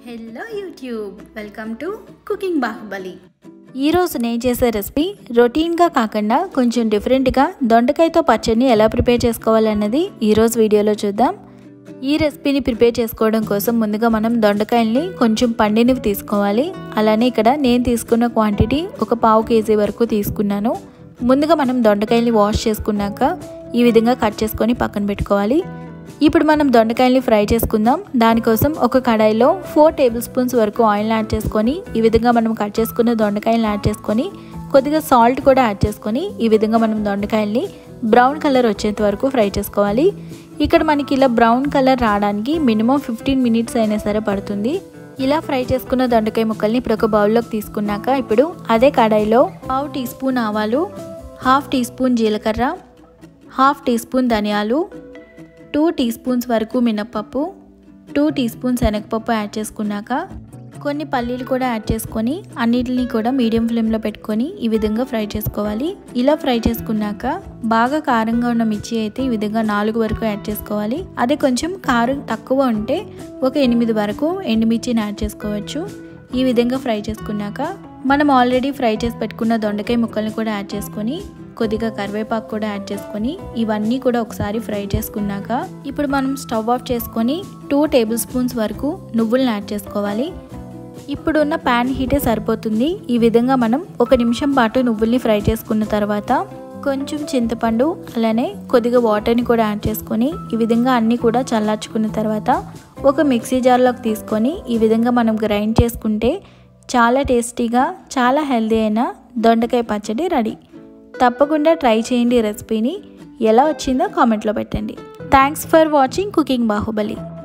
hello YouTube welcome to cooking Bahubali ఈరోజు నేను చేసే రెసిపీ రొటీన్గా కాకుండా కొంచెం డిఫరెంట్గా దొండకాయతో పచ్చడిని ఎలా ప్రిపేర్ చేసుకోవాలన్నది ఈరోజు వీడియోలో చూద్దాం ఈ రెసిపీని ప్రిపేర్ చేసుకోవడం కోసం ముందుగా మనం దొండకాయల్ని కొంచెం పండినవి తీసుకోవాలి అలానే ఇక్కడ నేను తీసుకున్న క్వాంటిటీ ఒక పావు కేజీ వరకు తీసుకున్నాను ముందుగా మనం దొండకాయల్ని వాష్ చేసుకున్నాక ఈ విధంగా కట్ చేసుకొని పక్కన పెట్టుకోవాలి ఇప్పుడు మనం దొండకాయల్ని ఫ్రై చేసుకుందాం దానికోసం ఒక కడాయిలో ఫోర్ టేబుల్ స్పూన్స్ వరకు ఆయిల్ యాడ్ చేసుకొని ఈ విధంగా మనం కట్ చేసుకున్న దొండకాయలను యాడ్ చేసుకొని కొద్దిగా సాల్ట్ కూడా యాడ్ చేసుకొని ఈ విధంగా మనం దొండకాయల్ని బ్రౌన్ కలర్ వచ్చేంత వరకు ఫ్రై చేసుకోవాలి ఇక్కడ మనకి ఇలా బ్రౌన్ కలర్ రావడానికి మినిమం ఫిఫ్టీన్ మినిట్స్ అయినా సరే పడుతుంది ఇలా ఫ్రై చేసుకున్న దొండకాయ ముక్కల్ని ఇప్పుడు ఒక బౌల్లోకి తీసుకున్నాక ఇప్పుడు అదే కడాయిలో పావు టీ స్పూన్ ఆవాలు హాఫ్ టీ స్పూన్ జీలకర్ర హాఫ్ టీ స్పూన్ ధనియాలు టూ టీ స్పూన్స్ వరకు మినప్పప్పు టూ టీ స్పూన్స్ శనగపప్పు యాడ్ చేసుకున్నాక కొన్ని పల్లీలు కూడా యాడ్ చేసుకొని అన్నిటిని కూడా మీడియం ఫ్లేమ్లో పెట్టుకొని ఈ విధంగా ఫ్రై చేసుకోవాలి ఇలా ఫ్రై చేసుకున్నాక బాగా కారంగా ఉన్న మిర్చి అయితే ఈ విధంగా నాలుగు వరకు యాడ్ చేసుకోవాలి అదే కొంచెం కారం తక్కువ ఉంటే ఒక ఎనిమిది వరకు ఎండుమిర్చిని యాడ్ చేసుకోవచ్చు ఈ విధంగా ఫ్రై చేసుకున్నాక మనం ఆల్రెడీ ఫ్రై చేసి పెట్టుకున్న దొండకాయ ముక్కల్ని కూడా యాడ్ చేసుకొని కొద్దిగా కరివేపాకు కూడా యాడ్ చేసుకొని ఇవన్నీ కూడా ఒకసారి ఫ్రై చేసుకున్నాక ఇప్పుడు మనం స్టవ్ ఆఫ్ చేసుకొని టూ టేబుల్ స్పూన్స్ వరకు నువ్వులను యాడ్ చేసుకోవాలి ఇప్పుడున్న ప్యాన్ హీటే సరిపోతుంది ఈ విధంగా మనం ఒక నిమిషం పాటు నువ్వుల్ని ఫ్రై చేసుకున్న తర్వాత కొంచెం చింతపండు అలానే కొద్దిగా వాటర్ని కూడా యాడ్ చేసుకొని ఈ విధంగా అన్నీ కూడా చల్లార్చుకున్న తర్వాత ఒక మిక్సీ జార్లోకి తీసుకొని ఈ విధంగా మనం గ్రైండ్ చేసుకుంటే చాలా టేస్టీగా చాలా హెల్దీ అయిన దొండకాయ పచ్చడి రెడీ తప్పకుండా ట్రై చేయండి రెసిపీని ఎలా వచ్చిందో కామెంట్లో పెట్టండి thanks for watching cooking Baahubali